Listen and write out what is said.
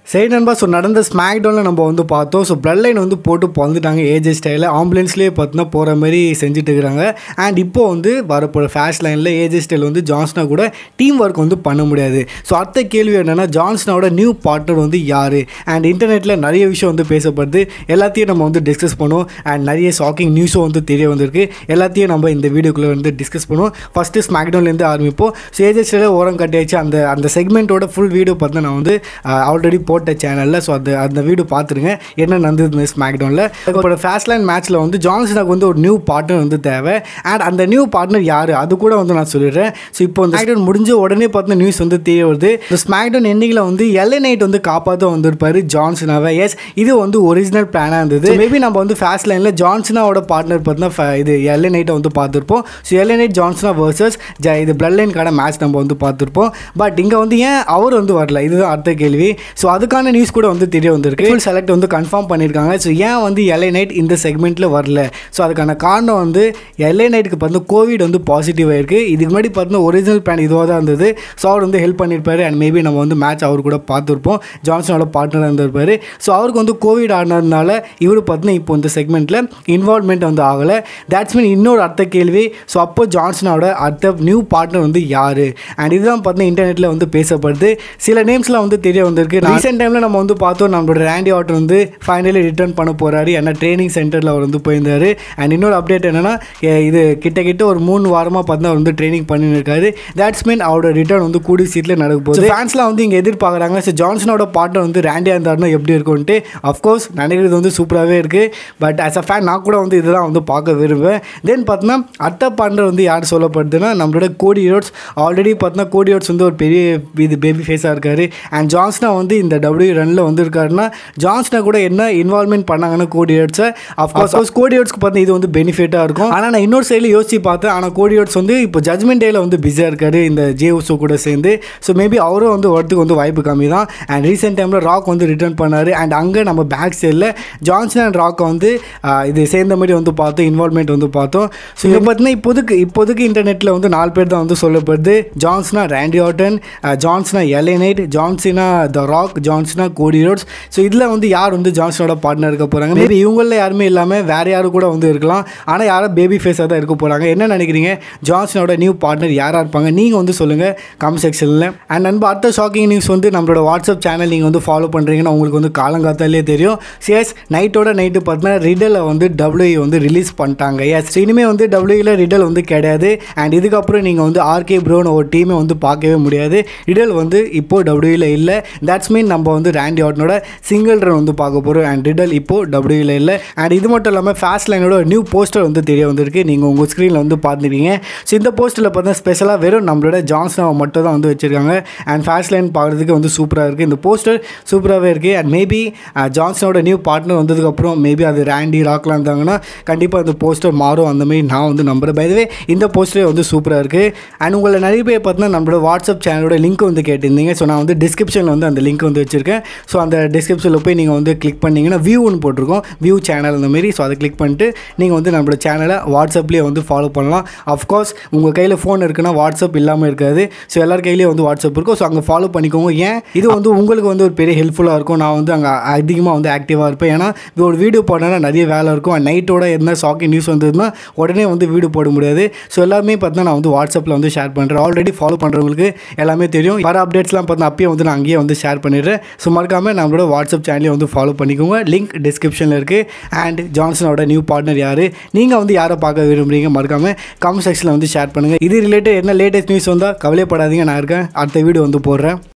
சரி நண்பா ஸோ நடந்த ஸ்மாக் டவுனில் நம்ம வந்து பார்த்தோம் ஸோ பிளட் லைன் வந்து போட்டு பிறந்துட்டாங்க ஏஜே ஸ்டைலில் ஆம்புலன்ஸ்லேயே பார்த்தீங்கன்னா போகிற மாதிரி செஞ்சுட்டு இருக்கிறாங்க அண்ட் இப்போ வந்து வரப்போகிற ஃபேஷ் லைனில் ஏஜே ஸ்டைல் வந்து ஜான்ஸ்னா கூட டீம் ஒர்க் வந்து பண்ண முடியாது ஸோ அடுத்த கேள்வி என்னென்னா ஜான்ஸ்னாவோட நியூ பார்ட்னர் வந்து யார் அண்ட் இன்டர்நெட்டில் நிறைய விஷயம் வந்து பேசப்படுது எல்லாத்தையும் நம்ம வந்து டிஸ்கஸ் பண்ணுவோம் அண்ட் நிறைய ஷாக்கிங் நியூஸும் வந்து தெரிய வந்திருக்கு எல்லாத்தையும் நம்ம இந்த வீடியோக்குள்ளே வந்து டிஸ்கஸ் பண்ணுவோம் ஃபஸ்ட்டு ஸ்மாக் டவுன்லேருந்து ஆரம்பிப்போம் ஸோ ஏஜே ஸ்டைலில் ஓரம் கட்டியாச்சு அந்த அந்த செக்மெண்ட்டோட ஃபுல் வீடியோ பார்த்து நான் வந்து ஆல்ரெடி போட்ட சேனலில் ஸோ அந்த அந்த வீடியோ பார்த்துருங்க என்ன நடந்தது ஸ்மாக் டவுனில் இப்போ ஃபேஸ்ட் லைன் மேட்ச்சில் வந்து ஜான்சனாக்கு வந்து ஒரு நியூ பார்ட்னர் வந்து தேவை அண்ட் அந்த நியூ பார்ட்னர் யார் அது கூட வந்து நான் சொல்லிடுறேன் ஸோ இப்போ இந்த ஸ்மாக் முடிஞ்ச உடனே பார்த்து நியூஸ் வந்து தெரிய வருது இந்த ஸ்மாக் டவுன் எண்டிங்கில் வந்து எல்ஏ நைட் வந்து காப்பாற்ற வந்திருப்பாரு ஜான்சனாவை எஸ் இது வந்து ஒரிஜினல் பிளானாக இருந்தது மேபி நம்ம வந்து ஃபேஸ்ட் லைனில் ஜான்சனாவோட பார்ட்னர் பார்த்தீங்கன்னா இது எல்ஏ நைட்டை வந்து பார்த்துருப்போம் ஸோ எல்ஏ நைட் ஜான்சனா வர்சஸ் ஜ இது பிளட் லைனுக்கான மேட்ச் நம்ம வந்து பார்த்துருப்போம் பட் இங்கே வந்து ஏன் அவர் வந்து வரல இதுதான் அடுத்த கேள்வி ஸோ அதுக்கான நியூஸ் கூட வந்து தெரிய வந்திருக்கு ஃபுல் செலக்ட் வந்து கன்ஃபார்ம் பண்ணியிருக்காங்க ஸோ ஏன் வந்து எல்ஏ நைட் இந்த செக்மெண்ட்டில் வரல ஸோ அதுக்கான காரணம் வந்து எல்ஏ நைட்டுக்கு பார்த்து கோவிட் வந்து பாசிட்டிவ் ஆயிருக்கு இதுக்கு முன்னாடி பார்த்தீங்கன்னா ஒரிஜினல் பிளான் இதுவாக தான் இருந்தது ஸோ அவர் வந்து ஹெல்ப் பண்ணியிருப்பாரு அண்ட் மேபி நம்ம வந்து மேட்ச் அவர் கூட பார்த்துருப்போம் ஜான்சனோட பார்ட்னராக இருந்திருப்பாரு ஸோ அவருக்கு வந்து கோவிட் ஆனதுனால இவர் பார்த்தீங்கன்னா இப்போ இந்த செக்மெண்ட்டில் இன்வால்மெண்ட் வந்து ஆகலை தேட்ஸ் மீன் இன்னொரு அடுத்த கேள்வி ஸோ அப்போ ஜான்சனோட அடுத்த நியூ பார்ட்னர் வந்து யார் அண்ட் இதுதான் பார்த்தீங்கன்னா இன்டர்நெட்டில் வந்து பேசப்படுது சில நேம்ஸ்லாம் வந்து தெரிய வந்திருக்கு ரீசெண்ட் டைமில் நம்ம வந்து பார்த்தோம் நம்மளோட ரேண்டி ஆட்டன் வந்து ஃபைனலி ரிட்டர்ன் பண்ண போகிறாரு ஏன்னா ட்ரைனிங் சென்டரில் அவர் வந்து போயிருந்தார் அண்ட் இன்னொரு அப்டேட் என்னென்னா இது கிட்ட கிட்ட ஒரு மூணு வாரமாக பார்த்தா அவர் வந்து ட்ரைனிங் பண்ணியிருக்காரு தேட்ஸ் மீன் அவரோட ரிட்டர்ன் வந்து கூடி சீட்டில் நடக்க போகுது ஃபேன்ஸ்லாம் வந்து இங்கே எதிர்பார்க்குறாங்க ஸோ ஜான்சனோட பார்ட்னர் வந்து ரேண்டியாக இருந்தாருன்னா எப்படி இருக்கும்ன்ட்டு அஃப்கோர்ஸ் நினைக்கிறது வந்து சூப்பராகவே இருக்குது பட் ஆஸ் அ ஃபேன் நான் கூட வந்து இதெல்லாம் வந்து பார்க்க விரும்புவேன் தென் பார்த்தோன்னா அத்தை பார்ட்னர் வந்து யார் சொல்லப்படுதுன்னா நம்மளோட கோடி ரோட்ஸ் ஆல்ரெடி பார்த்தோன்னா கோடி ரோட்ஸ் வந்து ஒரு பெரிய இது பேபி ஃபேஸாக இருக்கார் அண்ட் ஜான்ஸ்னா வந்து இந்த டபிள்யூ ரனில் வந்திருக்காருன்னா ஜான்ஸ்னா கூட என்ன இன்வால்மெண்ட் பண்ணாங்கன்னா கோடி ரோட்ஸை அஃப்கோர்ஸ் கோடி ரோட்ஸ்க்கு பார்த்தா இது வந்து பெனிஃபிட்டாக இருக்கும் ஆனால் நான் இன்னொரு சைடில் யோசிச்சு பார்த்தேன் ஆனால் கோடி ரோட்ஸ் வந்து இப்போ ஜட்மெண்ட் டேயில் வந்து பிஸியாக இருக்காரு இந்த ஜே உசோ கூட சேர்ந்து ஸோ மேபி அவரும் வந்து வரதுக்கு வந்து வாய்ப்பு கம்மி தான் அண்ட் ரீசெண்ட் டைமில் ராக் வந்து ரிட்டர்ன் பண்ணார் அண்ட் அங்கே நம்ம பேக் சைடில் ஜான்சன் அண்ட் ராக்கை வந்து ஆஹ், இது சேர்ந்த மாதிரி வந்து பார்த்தோம் இன்வால்மெண்ட் வந்து பார்த்தோம் ஸோ இதை பார்த்தீங்கன்னா இப்போதைக்கு இப்போதைக்கு இன்டர்நெட்டில் வந்து நாலு பேர் தான் வந்து சொல்லப்படுது ஜான்ஸ்னா ரேண்டி ஆட்டன் ஜான்ஸ்னா எலைனைட் ஜான்சினா த ராக் ஜான்ஸ்னா கோடி ரோட்ஸ் ஸோ இதில் வந்து யார் வந்து ஜான்சனோட பார்ட்னர் இருக்க போகிறாங்க மேபி இவங்களில் யாருமே இல்லாமல் வேறு யாரும் கூட வந்து இருக்கலாம் ஆனால் யாரும் பேபி ஃபேஸாக தான் இருக்க போகிறாங்க என்ன நினைக்கிறீங்க ஜான்சனோட நியூ பார்ட்னர் யாராக இருப்பாங்க நீங்கள் வந்து சொல்லுங்கள் கமெண்ட் செக்ஷனில் அண்ட் நண்பா அடுத்த ஷாக்கிங் நியூஸ் வந்து நம்மளோட வாட்ஸ்அப் சேனல் நீங்கள் வந்து ஃபாலோ பண்ணுறீங்கன்னா உங்களுக்கு வந்து காலங்காத்தாலே தெரியும் சிஎஸ் நைட்டோட நைட்டு பார்த்தீங்கன்னா ரிடலை வந்து டபிள்யூ வந்து ரிலீஸ் பண்ணிட்டாங்க எஸ் இனிமேல் வந்து டபிள்யூயில் ரிடல் வந்து கிடையாது அண்ட் இதுக்கப்புறம் நீங்கள் வந்து ஆர்கே ப்ரோன்னு ஒரு டீமை வந்து பார்க்கவே முடியாது ரிடல் வந்து இப்போது டபிள்யூயில் இல்லை தட்ஸ் மீன் நம்ம வந்து ரேண்டி ஆட்டனோட சிங்கிள் ரன் வந்து பார்க்க போகிறோம் அண்ட் ரிடல் இப்போது டபிள்யூயில் இல்லை அண்ட் இது மட்டும் இல்லாமல் ஃபேஸ்ட் லைனோட நியூ போஸ்டர் வந்து தெரிய வந்திருக்கு நீங்கள் உங்கள் ஸ்க்ரீனில் வந்து பார்த்துருக்கீங்க ஸோ இந்த போஸ்டரில் பார்த்தா ஸ்பெஷலாக வெறும் நம்மளோட ஜான்சனாவை மட்டும் தான் வந்து வச்சுருக்காங்க அண்ட் ஃபேஸ்ட் லைன் பார்க்குறதுக்கு வந்து சூப்பராக இருக்குது இந்த போஸ்டர் சூப்பராகவே இருக்குது அண்ட் மேபி ஜான்சனோட நியூ பார்ட்னர் வந்ததுக்கப்புறம் மேபி அது ரேண்டி ராக்லாம் இருந்தாங்கன்னா கண்டிப்பாக அந்த போஸ்டர் மாறும் அந்த மாதிரி நான் வந்து நம்புறேன் பைதவே இந்த போஸ்டரே வந்து சூப்பராக இருக்குது அண்ட் உங்களை நிறைய பேர் பார்த்தீங்கன்னா நம்மளோட வாட்ஸ்அப் சேனலோட லிங்க் வந்து கேட்டிருந்தீங்க ஸோ நான் வந்து டிஸ்கிரிப்ஷனில் வந்து அந்த லிங்க் வந்து வச்சுருக்கேன் ஸோ அந்த டிஸ்கிரிப்ஷனில் போய் நீங்கள் வந்து கிளிக் பண்ணிங்கன்னா வியூன்னு போட்டிருக்கோம் வியூ சேனல் அந்த மாதிரி ஸோ அதை கிளிக் பண்ணிட்டு நீங்கள் வந்து நம்மளோட சேனலை வாட்ஸ்அப்லேயே வந்து ஃபாலோ பண்ணலாம் அஃப்கோர்ஸ் உங்கள் கையில் ஃபோன் இருக்குன்னா வாட்ஸ்அப் இல்லாமல் இருக்காது ஸோ எல்லார் கையிலேயும் வந்து வாட்ஸ்அப் இருக்கும் ஸோ அங்கே ஃபாலோ பண்ணிக்கோங்க ஏன் இது வந்து உங்களுக்கு வந்து ஒரு பெரிய ஹெல்ப்ஃபுல்லாக இருக்கும் நான் வந்து அங்கே அதிகமாக வந்து ஆக்டிவாக இருப்பேன் ஏன்னா இது ஒரு வீடியோ போடனா நிறைய வேலை இருக்கும் அண்ட் நைட்டோட என்ன ஷாக்கிங் நியூஸ் வந்ததுன்னா உடனே வந்து வீடியோ போட முடியாது ஸோ எல்லாமே பார்த்தீங்கன்னா நான் வந்து வாட்ஸ்அப்பில் வந்து ஷேர் பண்ணுறேன் ஆல்ரெடி ஃபாலோ பண்ணுறவங்களுக்கு எல்லாமே தெரியும் வர அப்டேட்ஸ்லாம் பார்த்தா அப்பயே வந்து நான் அங்கேயே வந்து ஷேர் பண்ணிடுறேன் ஸோ மறக்காமல் நம்மளோட வாட்ஸ்அப் சேனலையும் வந்து ஃபாலோ பண்ணிக்கோங்க லிங்க் டிஸ்கிரிப்ஷனில் இருக்குது அண்ட் ஜான்சனோட நியூ பார்ட்னர் யார் நீங்கள் வந்து யாரை பார்க்க விரும்புறீங்க மறக்காமல் கமெண்ட் செக்ஷனில் வந்து ஷேர் பண்ணுங்கள் இது ரிலேட்டட் என்ன லேட்டஸ்ட் நியூஸ் வந்தால் கவலைப்படாதீங்க நான் இருக்கேன் அடுத்த வீடியோ வந்து போடுறேன்